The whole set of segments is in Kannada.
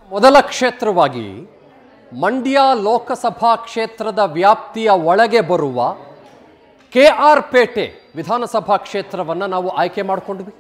ಮೊದಲ ಕ್ಷೇತ್ರವಾಗಿ ಮಂಡ್ಯ ಲೋಕಸಭಾ ಕ್ಷೇತ್ರದ ವ್ಯಾಪ್ತಿಯ ಒಳಗೆ ಬರುವ ಕೆ ಆರ್ ಪೇಟೆ ವಿಧಾನಸಭಾ ಕ್ಷೇತ್ರವನ್ನು ನಾವು ಆಯ್ಕೆ ಮಾಡಿಕೊಂಡ್ವಿ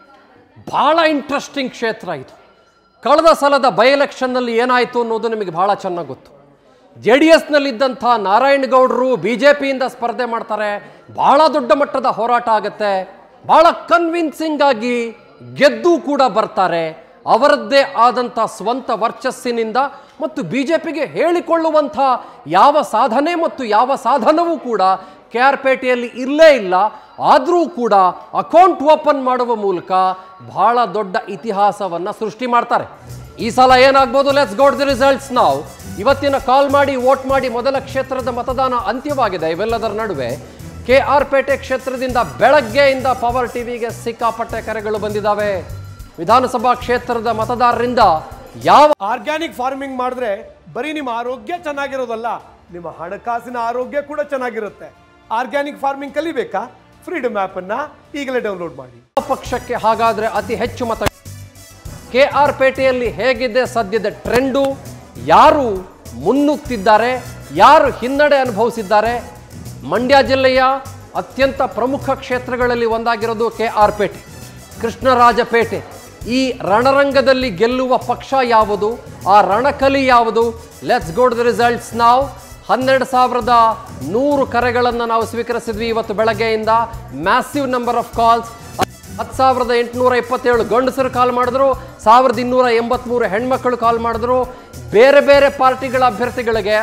ಭಾಳ ಇಂಟ್ರೆಸ್ಟಿಂಗ್ ಕ್ಷೇತ್ರ ಇದು ಕಳೆದ ಸಲದ ಬೈ ಎಲೆಕ್ಷನ್ನಲ್ಲಿ ಏನಾಯಿತು ಅನ್ನೋದು ನಿಮಗೆ ಭಾಳ ಚೆನ್ನಾಗಿ ಗೊತ್ತು ಜೆ ಡಿ ಎಸ್ನಲ್ಲಿದ್ದಂಥ ನಾರಾಯಣಗೌಡರು ಬಿ ಜೆ ಪಿಯಿಂದ ಸ್ಪರ್ಧೆ ಮಾಡ್ತಾರೆ ಭಾಳ ದೊಡ್ಡ ಮಟ್ಟದ ಹೋರಾಟ ಆಗುತ್ತೆ ಭಾಳ ಕನ್ವಿನ್ಸಿಂಗ್ ಆಗಿ ಗೆದ್ದು ಕೂಡ ಬರ್ತಾರೆ ಅವರದ್ದೇ ಆದಂಥ ಸ್ವಂತ ವರ್ಚಸ್ಸಿನಿಂದ ಮತ್ತು ಬಿ ಜೆ ಪಿಗೆ ಹೇಳಿಕೊಳ್ಳುವಂಥ ಯಾವ ಸಾಧನೆ ಮತ್ತು ಯಾವ ಸಾಧನವೂ ಕೂಡ ಕೆ ಆರ್ ಪೇಟೆಯಲ್ಲಿ ಇಲ್ಲೇ ಇಲ್ಲ ಆದರೂ ಕೂಡ ಅಕೌಂಟ್ ಓಪನ್ ಮಾಡುವ ಮೂಲಕ ಬಹಳ ದೊಡ್ಡ ಇತಿಹಾಸವನ್ನು ಸೃಷ್ಟಿ ಮಾಡ್ತಾರೆ ಈ ಸಲ ಏನಾಗ್ಬೋದು ಲೆಟ್ಸ್ ಗೋಡ್ ದಿ ರಿಸಲ್ಟ್ಸ್ ನಾವು ಇವತ್ತಿನ ಕಾಲ್ ಮಾಡಿ ವೋಟ್ ಮಾಡಿ ಮೊದಲ ಕ್ಷೇತ್ರದ ಮತದಾನ ಅಂತ್ಯವಾಗಿದೆ ಇವೆಲ್ಲದರ ನಡುವೆ ಕೆ ಆರ್ ಪೇಟೆ ಕ್ಷೇತ್ರದಿಂದ ಬೆಳಗ್ಗೆಯಿಂದ ಪವರ್ ಟಿವಿಗೆ ಸಿಕ್ಕಾಪಟ್ಟೆ ಕರೆಗಳು ಬಂದಿದ್ದಾವೆ ವಿಧಾನಸಭಾ ಕ್ಷೇತ್ರದ ಮತದಾರರಿಂದ ಯಾವ ಆರ್ಗ್ಯಾನಿಕ್ ಫಾರ್ಮಿಂಗ್ ಮಾಡಿದ್ರೆ ಬರೀ ನಿಮ್ಮ ಆರೋಗ್ಯ ಚೆನ್ನಾಗಿರೋದಲ್ಲ ನಿಮ್ಮ ಹಣಕಾಸಿನ ಆರೋಗ್ಯ ಕೂಡ ಚೆನ್ನಾಗಿರುತ್ತೆ ಆರ್ಗ್ಯಾನಿಕ್ ಫಾರ್ಮಿಂಗ್ ಕಲಿಬೇಕಾ ಫ್ರೀಡಮ್ ಆಪ್ ಅನ್ನ ಈಗಲೇ ಡೌನ್ಲೋಡ್ ಮಾಡಿ ಪಕ್ಷಕ್ಕೆ ಹಾಗಾದ್ರೆ ಅತಿ ಹೆಚ್ಚು ಮತ ಕೆ ಆರ್ ಪೇಟೆಯಲ್ಲಿ ಹೇಗಿದೆ ಸದ್ಯದ ಟ್ರೆಂಡು ಯಾರು ಮುನ್ನುಗ್ತಿದ್ದಾರೆ ಯಾರು ಹಿನ್ನಡೆ ಅನುಭವಿಸಿದ್ದಾರೆ ಮಂಡ್ಯ ಜಿಲ್ಲೆಯ ಅತ್ಯಂತ ಪ್ರಮುಖ ಕ್ಷೇತ್ರಗಳಲ್ಲಿ ಒಂದಾಗಿರೋದು ಕೆ ಆರ್ ಪೇಟೆ ಕೃಷ್ಣರಾಜಪೇಟೆ ಈ ರಣರಂಗದಲ್ಲಿ ಗೆಲ್ಲುವ ಪಕ್ಷ ಯಾವುದು ಆ ರಣಕಲಿ ಯಾವುದು ಲೆಟ್ಸ್ ಗೋಡ್ ದ ರಿಸಲ್ಟ್ಸ್ ನಾವು ಹನ್ನೆರಡು ಸಾವಿರದ ನೂರು ಕರೆಗಳನ್ನು ನಾವು ಸ್ವೀಕರಿಸಿದ್ವಿ ಇವತ್ತು ಬೆಳಗ್ಗೆಯಿಂದ ಮ್ಯಾಸಿವ್ ನಂಬರ್ ಆಫ್ ಕಾಲ್ಸ್ ಹತ್ತು ಸಾವಿರದ ಎಂಟುನೂರ ಇಪ್ಪತ್ತೇಳು ಗಂಡಸರು ಕಾಲ್ ಮಾಡಿದ್ರು ಸಾವಿರದ ಇನ್ನೂರ ಎಂಬತ್ತ್ಮೂರು ಹೆಣ್ಮಕ್ಳು ಕಾಲ್ ಮಾಡಿದ್ರು ಬೇರೆ ಬೇರೆ ಪಾರ್ಟಿಗಳ ಅಭ್ಯರ್ಥಿಗಳಿಗೆ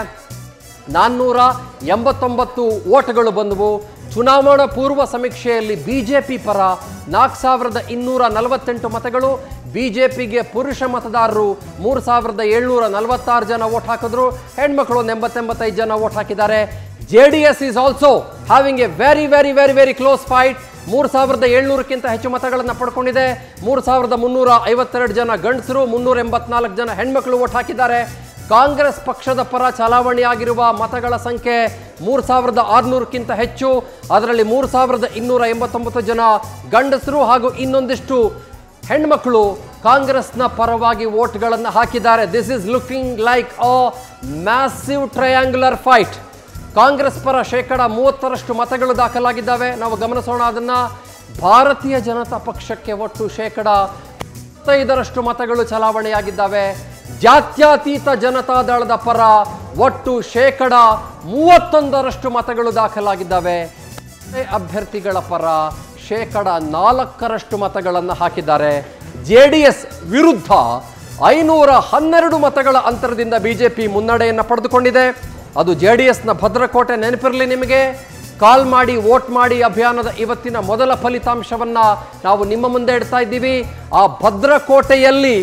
ನಾನ್ನೂರ ಎಂಬತ್ತೊಂಬತ್ತು ಓಟ್ಗಳು ಬಂದವು ಚುನಾವಣಾ ಪೂರ್ವ ಸಮೀಕ್ಷೆಯಲ್ಲಿ ಬಿ ಜೆ ಪಿ ಪರ ನಾಲ್ಕು ಸಾವಿರದ ಇನ್ನೂರ ನಲವತ್ತೆಂಟು ಮತಗಳು ಬಿ ಜೆ ಪಿಗೆ ಪುರುಷ ಮತದಾರರು ಮೂರು ಸಾವಿರದ ಏಳ್ನೂರ ನಲವತ್ತಾರು ಜನ ಓಟ್ ಹಾಕಿದ್ರು ಹೆಣ್ಮಕ್ಳು ಒಂದು ಎಂಬತ್ತೆಂಬತ್ತೈದು ಜನ ಓಟ್ ಹಾಕಿದ್ದಾರೆ J D S is also having a very very very very close fight ಮೂರು ಸಾವಿರದ ಏಳ್ನೂರಕ್ಕಿಂತ ಹೆಚ್ಚು ಮತಗಳನ್ನು ಪಡ್ಕೊಂಡಿದೆ ಮೂರು ಸಾವಿರದ ಮುನ್ನೂರ ಐವತ್ತೆರಡು ಜನ ಗಂಡಸರು ಮುನ್ನೂರ ಎಂಬತ್ನಾಲ್ಕು ಜನ ಹೆಣ್ಮಕ್ಳು ಓಟ್ ಹಾಕಿದ್ದಾರೆ ಕಾಂಗ್ರೆಸ್ ಪಕ್ಷದ ಪರ ಚಲಾವಣೆಯಾಗಿರುವ ಮತಗಳ ಸಂಖ್ಯೆ ಮೂರು ಸಾವಿರದ ಆರುನೂರಕ್ಕಿಂತ ಹೆಚ್ಚು ಅದರಲ್ಲಿ ಮೂರು ಸಾವಿರದ ಇನ್ನೂರ ಎಂಬತ್ತೊಂಬತ್ತು ಜನ ಗಂಡಸರು ಹಾಗೂ ಇನ್ನೊಂದಿಷ್ಟು ಹೆಣ್ಮಕ್ಳು ಕಾಂಗ್ರೆಸ್ನ ಪರವಾಗಿ ವೋಟ್ಗಳನ್ನು ಹಾಕಿದ್ದಾರೆ this is looking like a massive triangular fight Congress ಪರ ಶೇಕಡ ಮೂವತ್ತರಷ್ಟು ಮತಗಳು ದಾಖಲಾಗಿದ್ದಾವೆ ನಾವು ಗಮನಿಸೋಣ ಅದನ್ನ ಭಾರತೀಯ ಜನತಾ ಪಕ್ಷಕ್ಕೆ ಒಟ್ಟು ಶೇಕಡ ಇಪ್ಪತ್ತೈದರಷ್ಟು ಮತಗಳು ಚಲಾವಣೆಯಾಗಿದ್ದಾವೆ ಜಾತ್ಯತೀತ ಜನತಾದಳದ ಪರ ಒಟ್ಟು ಶೇಕಡ ಮೂವತ್ತೊಂದರಷ್ಟು ಮತಗಳು ದಾಖಲಾಗಿದ್ದಾವೆ ಅಭ್ಯರ್ಥಿಗಳ ಪರ ಶೇಕಡ ನಾಲ್ಕರಷ್ಟು ಮತಗಳನ್ನು ಹಾಕಿದ್ದಾರೆ ಜೆ ಡಿ ಎಸ್ ವಿರುದ್ಧ ಐನೂರ ಹನ್ನೆರಡು ಮತಗಳ ಅಂತರದಿಂದ ಬಿಜೆಪಿ ಮುನ್ನಡೆಯನ್ನು ಪಡೆದುಕೊಂಡಿದೆ ಅದು ಜೆ ಡಿ ಎಸ್ನ ಭದ್ರಕೋಟೆ ನೆನಪಿರಲಿ ನಿಮಗೆ ಕಾಲ್ ಮಾಡಿ ವೋಟ್ ಮಾಡಿ ಅಭಿಯಾನದ ಇವತ್ತಿನ ಮೊದಲ ಫಲಿತಾಂಶವನ್ನ ನಾವು ನಿಮ್ಮ ಮುಂದೆ ಇಡ್ತಾ ಇದ್ದೀವಿ ಆ ಭದ್ರಕೋಟೆಯಲ್ಲಿ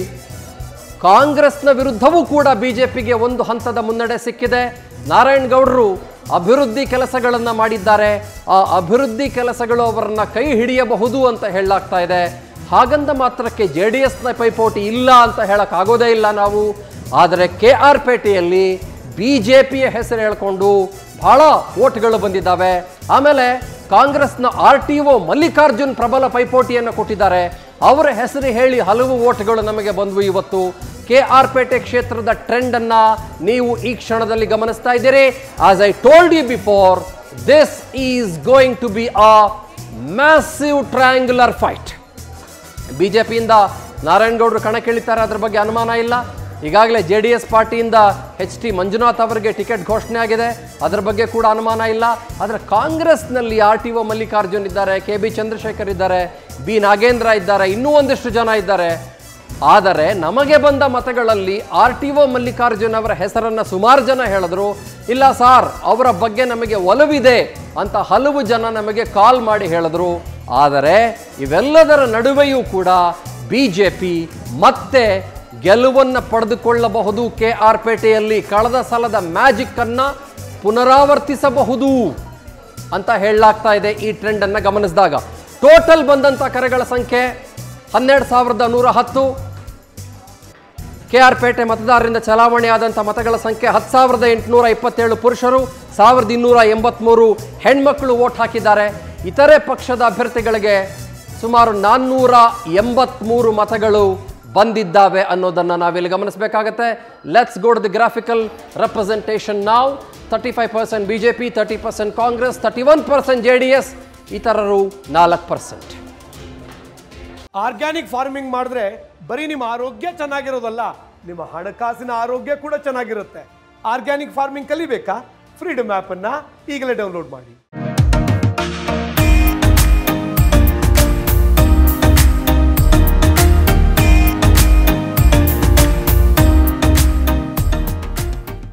ಕಾಂಗ್ರೆಸ್ನ ವಿರುದ್ಧವೂ ಕೂಡ ಬಿಜೆಪಿಗೆ ಒಂದು ಹಂತದ ಮುನ್ನಡೆ ಸಿಕ್ಕಿದೆ ನಾರಾಯಣಗೌಡರು ಅಭಿವೃದ್ಧಿ ಕೆಲಸಗಳನ್ನು ಮಾಡಿದ್ದಾರೆ ಆ ಅಭಿವೃದ್ಧಿ ಕೆಲಸಗಳು ಅವರನ್ನ ಕೈ ಹಿಡಿಯಬಹುದು ಅಂತ ಹೇಳಲಾಗ್ತಾ ಇದೆ ಹಾಗಂದ ಮಾತ್ರಕ್ಕೆ ಜೆ ಡಿ ಎಸ್ನ ಪೈಪೋಟಿ ಇಲ್ಲ ಅಂತ ಹೇಳಕ್ಕಾಗೋದೇ ಇಲ್ಲ ನಾವು ಆದರೆ ಕೆ ಆರ್ ಪೇಟೆಯಲ್ಲಿ ಬಿ ಜೆ ಪಿಯ ಹೆಸರು ಹೇಳ್ಕೊಂಡು ಬಹಳ ಓಟ್ಗಳು ಬಂದಿದ್ದಾವೆ ಆಮೇಲೆ ಕಾಂಗ್ರೆಸ್ನ ಆರ್ ಟಿ ಒ ಮಲ್ಲಿಕಾರ್ಜುನ್ ಪ್ರಬಲ ಪೈಪೋಟಿಯನ್ನು ಕೊಟ್ಟಿದ್ದಾರೆ ಅವರ ಹೆಸರು ಹೇಳಿ ಹಲವು ಓಟ್ಗಳು ನಮಗೆ ಬಂದವು ಇವತ್ತು ಕೆ ಆರ್ ಪೇಟೆ ಕ್ಷೇತ್ರದ ಟ್ರೆಂಡ್ ಅನ್ನ ನೀವು ಈ ಕ್ಷಣದಲ್ಲಿ ಗಮನಿಸ್ತಾ ಇದ್ದೀರಿ as I told you before this is going to be a massive triangular fight ಬಿಜೆಪಿಯಿಂದ ನಾರಾಯಣಗೌಡರು ಕಣಕ್ಕಿಳಿತಾರೆ ಅದ್ರ ಬಗ್ಗೆ ಅನುಮಾನ ಇಲ್ಲ ಈಗಾಗಲೇ ಜೆ ಡಿ ಎಸ್ ಪಾರ್ಟಿಯಿಂದ ಎಚ್ ಟಿ ಮಂಜುನಾಥ್ ಅವರಿಗೆ ಟಿಕೆಟ್ ಘೋಷಣೆ ಆಗಿದೆ ಅದರ ಬಗ್ಗೆ ಕೂಡ ಅನುಮಾನ ಇಲ್ಲ ಆದರೆ ಕಾಂಗ್ರೆಸ್ನಲ್ಲಿ ಆರ್ ಟಿ ಒ ಮಲ್ಲಿಕಾರ್ಜುನ್ ಇದ್ದಾರೆ ಕೆ ಬಿ ಚಂದ್ರಶೇಖರ್ ಇದ್ದಾರೆ ಬಿ ನಾಗೇಂದ್ರ ಇದ್ದಾರೆ ಇನ್ನೂ ಒಂದಿಷ್ಟು ಜನ ಇದ್ದಾರೆ ಆದರೆ ನಮಗೆ ಬಂದ ಮತಗಳಲ್ಲಿ ಆರ್ ಟಿ ಒ ಮಲ್ಲಿಕಾರ್ಜುನ್ ಅವರ ಹೆಸರನ್ನು ಸುಮಾರು ಜನ ಹೇಳಿದ್ರು ಇಲ್ಲ ಸಾರ್ ಅವರ ಬಗ್ಗೆ ನಮಗೆ ಒಲವಿದೆ ಅಂತ ಹಲವು ಜನ ನಮಗೆ ಕಾಲ್ ಮಾಡಿ ಹೇಳಿದ್ರು ಆದರೆ ಇವೆಲ್ಲದರ ನಡುವೆಯೂ ಕೂಡ ಬಿ ಜೆ ಪಿ ಮತ್ತೆ ಗೆಲುವನ್ನು ಪಡೆದುಕೊಳ್ಳಬಹುದು ಕೆ ಆರ್ ಪೇಟೆಯಲ್ಲಿ ಕಳೆದ ಸಲದ ಮ್ಯಾಜಿಕ್ ಅನ್ನ ಪುನರಾವರ್ತಿಸಬಹುದು ಅಂತ ಹೇಳಲಾಗ್ತಾ ಇದೆ ಈ ಟ್ರೆಂಡ್ ಅನ್ನ ಗಮನಿಸಿದಾಗ ಟೋಟಲ್ ಬಂದಂತ ಕರೆಗಳ ಸಂಖ್ಯೆ ಹನ್ನೆರಡು ಸಾವಿರದ ನೂರ ಹತ್ತು ಕೆ ಆರ್ ಪೇಟೆ ಮತದಾರರಿಂದ ಚಲಾವಣೆಯಾದಂಥ ಮತಗಳ ಸಂಖ್ಯೆ ಹತ್ತು ಸಾವಿರದ ಎಂಟುನೂರ ಇಪ್ಪತ್ತೇಳು ಪುರುಷರು ಸಾವಿರದ ಇನ್ನೂರ ಎಂಬತ್ತ್ಮೂರು ಹೆಣ್ಮಕ್ಳು ವೋಟ್ ಹಾಕಿದ್ದಾರೆ ಇತರೆ ಪಕ್ಷದ ಅಭ್ಯರ್ಥಿಗಳಿಗೆ ಸುಮಾರು ನಾನ್ನೂರ ಎಂಬತ್ತ್ಮೂರು ಮತಗಳು ಬಂದಿದ್ದಾವೆ ಅನ್ನೋದನ್ನು ನಾವಿಲ್ಲಿ ಗಮನಿಸಬೇಕಾಗತ್ತೆ let's go the graphical representation ನಾವು thirty five percent B J P thirty percent Congress thirty one percent J D S ಇತರರು ನಾಲ್ಕು ಪರ್ಸೆಂಟ್ ಆರ್ಗ್ಯಾನಿಕ್ ಫಾರ್ಮಿಂಗ್ ಮಾಡಿದ್ರೆ ಬರೀ ನಿಮ್ಮ ಆರೋಗ್ಯ ಚೆನ್ನಾಗಿರೋದಲ್ಲ ನಿಮ್ಮ ಹಣಕಾಸಿನ ಆರೋಗ್ಯ ಕೂಡ ಚೆನ್ನಾಗಿರುತ್ತೆ ಆರ್ಗ್ಯಾನಿಕ್ ಫಾರ್ಮಿಂಗ್ ಕಲಿಬೇಕಾ ಫ್ರೀಡಮ್ ಆ್ಯಪನ್ನು ಈಗಲೇ ಡೌನ್ಲೋಡ್ ಮಾಡಿ